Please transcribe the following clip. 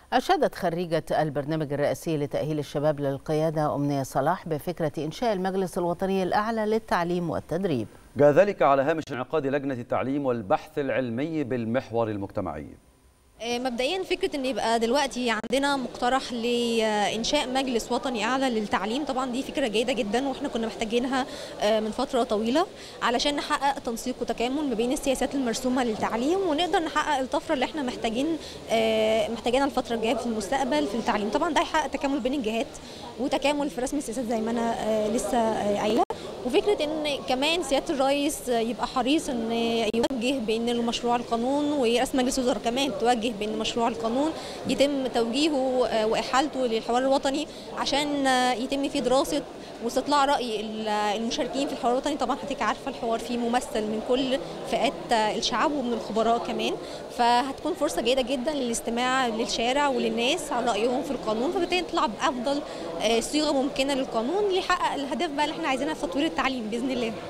أشادت خريجة البرنامج الرئاسي لتأهيل الشباب للقيادة أمنية صلاح بفكرة إنشاء المجلس الوطني الأعلى للتعليم والتدريب جاء ذلك على هامش انعقاد لجنة التعليم والبحث العلمي بالمحور المجتمعي مبدئيا فكره ان يبقى دلوقتي عندنا مقترح لانشاء مجلس وطني اعلى للتعليم طبعا دي فكره جيده جدا واحنا كنا محتاجينها من فتره طويله علشان نحقق تنسيق وتكامل ما بين السياسات المرسومه للتعليم ونقدر نحقق الطفره اللي احنا محتاجين محتاجينها الفتره الجايه في المستقبل في التعليم طبعا ده هيحقق تكامل بين الجهات وتكامل في رسم السياسات زي ما انا لسه قايله وفكره ان كمان سياده الرئيس يبقى حريص ان يوجه بان مشروع القانون ورئاسه مجلس الوزراء كمان توجه بان مشروع القانون يتم توجيهه واحالته للحوار الوطني عشان يتم فيه دراسه واستطلاع راي المشاركين في الحوار الوطني طبعا حضرتك عارفه الحوار فيه ممثل من كل فئات الشعب ومن الخبراء كمان فهتكون فرصه جيده جدا للاستماع للشارع وللناس على رايهم في القانون فبالتالي نطلع بافضل صيغه ممكنه للقانون اللي يحقق الهدف بقى اللي احنا عايزينها في تطوير التعليم باذن الله